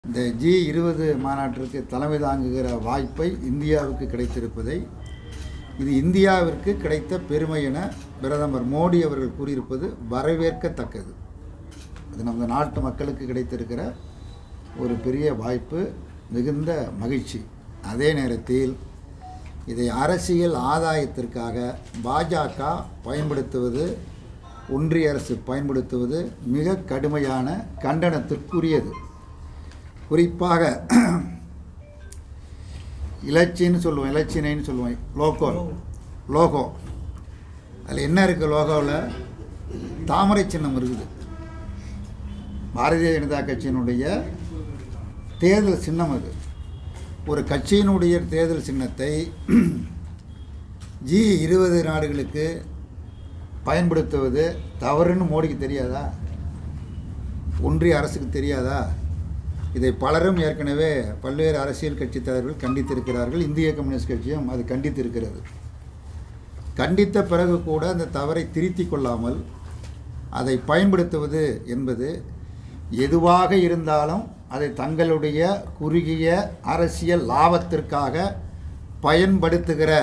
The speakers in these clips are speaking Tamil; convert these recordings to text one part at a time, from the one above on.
இந்த ஜி இருபது மாநாட்டிற்கு தலைமை தாங்குகிற வாய்ப்பை இந்தியாவுக்கு கிடைத்திருப்பதை இது இந்தியாவிற்கு கிடைத்த பெருமை என பிரதமர் மோடி அவர்கள் கூறியிருப்பது வரவேற்கத்தக்கது அது நமது நாட்டு மக்களுக்கு கிடைத்திருக்கிற ஒரு பெரிய வாய்ப்பு மிகுந்த மகிழ்ச்சி அதே நேரத்தில் இதை அரசியல் ஆதாயத்திற்காக பாஜக பயன்படுத்துவது ஒன்றிய அரசு பயன்படுத்துவது மிக கடுமையான கண்டனத்திற்குரியது குறிப்பாக இலச்சின்னு சொல்லுவோம் இலச்சினைன்னு சொல்லுவோம் லோகோ லோகோ அதில் என்ன இருக்குது லோகோவில் தாமரை சின்னம் இருக்குது பாரதிய ஜனதா கட்சியினுடைய தேர்தல் சின்னம் அது ஒரு கட்சியினுடைய தேர்தல் சின்னத்தை ஜி இருபது நாடுகளுக்கு பயன்படுத்துவது தவறுன்னு மோடிக்கு தெரியாதா ஒன்றிய அரசுக்கு தெரியாதா இதை பலரும் ஏற்கனவே பல்வேறு அரசியல் கட்சித் தலைவர்கள் கண்டித்திருக்கிறார்கள் இந்திய கம்யூனிஸ்ட் கட்சியும் அது கண்டித்திருக்கிறது கண்டித்த பிறகு கூட அந்த தவறை திருத்திக் கொள்ளாமல் அதை பயன்படுத்துவது என்பது எதுவாக இருந்தாலும் அதை தங்களுடைய குறுகிய அரசியல் லாபத்திற்காக பயன்படுத்துகிற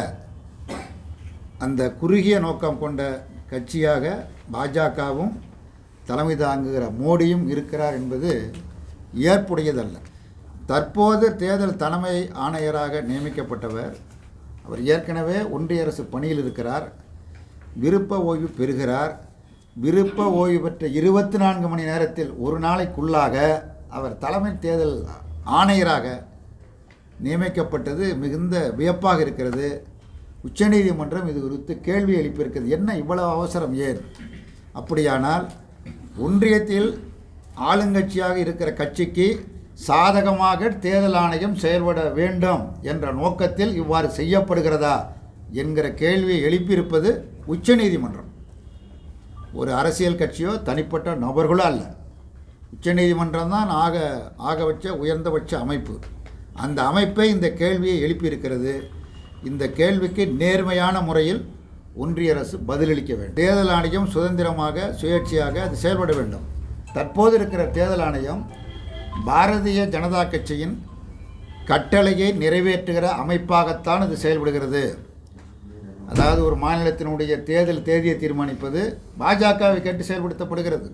அந்த குறுகிய நோக்கம் கொண்ட கட்சியாக பாஜகவும் தலைமை தாங்குகிற மோடியும் இருக்கிறார் என்பது ஏற்புடையதல்ல தற்போது தேர்தல் தலைமை ஆணையராக நியமிக்கப்பட்டவர் அவர் ஏற்கனவே ஒன்றிய அரசு பணியில் இருக்கிறார் விருப்ப ஓய்வு பெறுகிறார் விருப்ப ஓய்வு பெற்ற இருபத்தி நான்கு மணி நேரத்தில் ஒரு நாளைக்குள்ளாக அவர் தலைமை தேர்தல் ஆணையராக நியமிக்கப்பட்டது மிகுந்த வியப்பாக இருக்கிறது உச்சநீதிமன்றம் இது குறித்து கேள்வி எழுப்பியிருக்கிறது என்ன இவ்வளவு அவசரம் ஏன் அப்படியானால் ஒன்றியத்தில் ஆளுங்கட்சியாக இருக்கிற கட்சிக்கு சாதகமாக தேர்தல் ஆணையம் செயல்பட வேண்டும் என்ற நோக்கத்தில் இவ்வாறு செய்யப்படுகிறதா என்கிற கேள்வியை எழுப்பியிருப்பது உச்சநீதிமன்றம் ஒரு அரசியல் கட்சியோ தனிப்பட்ட நபர்களோ அல்ல உச்சநீதிமன்றம் தான் ஆக ஆக வச்ச உயர்ந்தபட்ச அமைப்பு அந்த அமைப்பை இந்த கேள்வியை எழுப்பியிருக்கிறது இந்த கேள்விக்கு நேர்மையான முறையில் ஒன்றிய அரசு பதிலளிக்க வேண்டும் தேர்தல் ஆணையம் சுதந்திரமாக சுயேட்சையாக அது செயல்பட வேண்டும் தற்போது இருக்கிற தேர்தல் ஆணையம் பாரதிய ஜனதா கட்சியின் கட்டளையை நிறைவேற்றுகிற அமைப்பாகத்தான் இது செயல்படுகிறது அதாவது ஒரு மாநிலத்தினுடைய தேர்தல் தேதியை தீர்மானிப்பது பாஜகவை கேட்டு செயல்படுத்தப்படுகிறது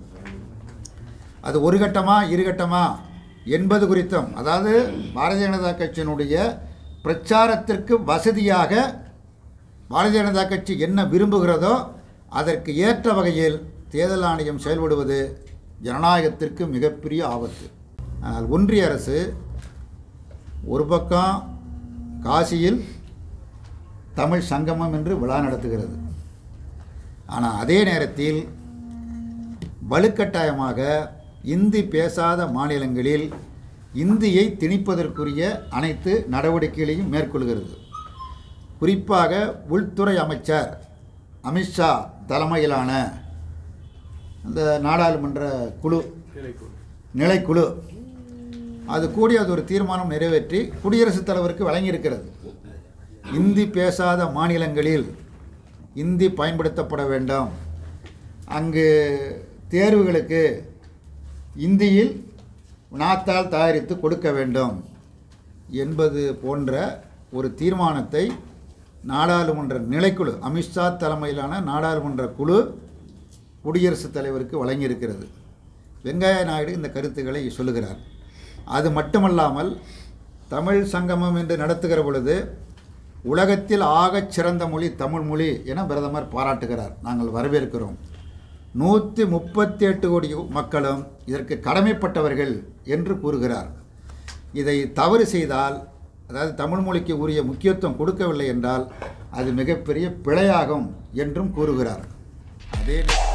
அது ஒரு கட்டமா இரு கட்டமா என்பது குறித்தும் அதாவது பாரதிய ஜனதா கட்சியினுடைய பிரச்சாரத்திற்கு வசதியாக பாரதிய ஜனதா கட்சி என்ன விரும்புகிறதோ அதற்கு ஏற்ற வகையில் தேர்தல் ஆணையம் செயல்படுவது ஜனநாயகத்திற்கு மிகப்பெரிய ஆபத்து ஆனால் ஒன்றிய அரசு ஒரு பக்கம் காசியில் தமிழ் சங்கமம் என்று விழா நடத்துகிறது ஆனால் அதே நேரத்தில் வலுக்கட்டாயமாக இந்தி பேசாத மாநிலங்களில் இந்தியை திணிப்பதற்குரிய அனைத்து நடவடிக்கைகளையும் மேற்கொள்கிறது குறிப்பாக உள்துறை அமைச்சர் அமித்ஷா தலைமையிலான அந்த நாடாளுமன்ற குழு நிலைக்குழு அது கூடி அது ஒரு தீர்மானம் நிறைவேற்றி குடியரசுத் தலைவருக்கு வழங்கியிருக்கிறது இந்தி பேசாத மாநிலங்களில் இந்தி பயன்படுத்தப்பட வேண்டும் அங்கு தேர்வுகளுக்கு இந்தியில் நாத்தால் தயாரித்து கொடுக்க வேண்டும் என்பது போன்ற ஒரு தீர்மானத்தை நாடாளுமன்ற நிலைக்குழு அமித்ஷா தலைமையிலான நாடாளுமன்ற குழு குடியரசுத் தலைவருக்கு வழங்கியிருக்கிறது வெங்கைய நாயுடு இந்த கருத்துக்களை சொல்லுகிறார் அது மட்டுமல்லாமல் தமிழ் சங்கமம் என்று நடத்துகிற பொழுது உலகத்தில் ஆகச் சிறந்த மொழி தமிழ் மொழி என பிரதமர் பாராட்டுகிறார் நாங்கள் வரவேற்கிறோம் நூற்றி முப்பத்தி எட்டு கோடி மக்களும் இதற்கு கடமைப்பட்டவர்கள் என்று கூறுகிறார் இதை தவறு செய்தால் அதாவது தமிழ் மொழிக்கு உரிய முக்கியத்துவம் கொடுக்கவில்லை என்றால் அது மிகப்பெரிய பிழையாகும் என்றும் கூறுகிறார் அதே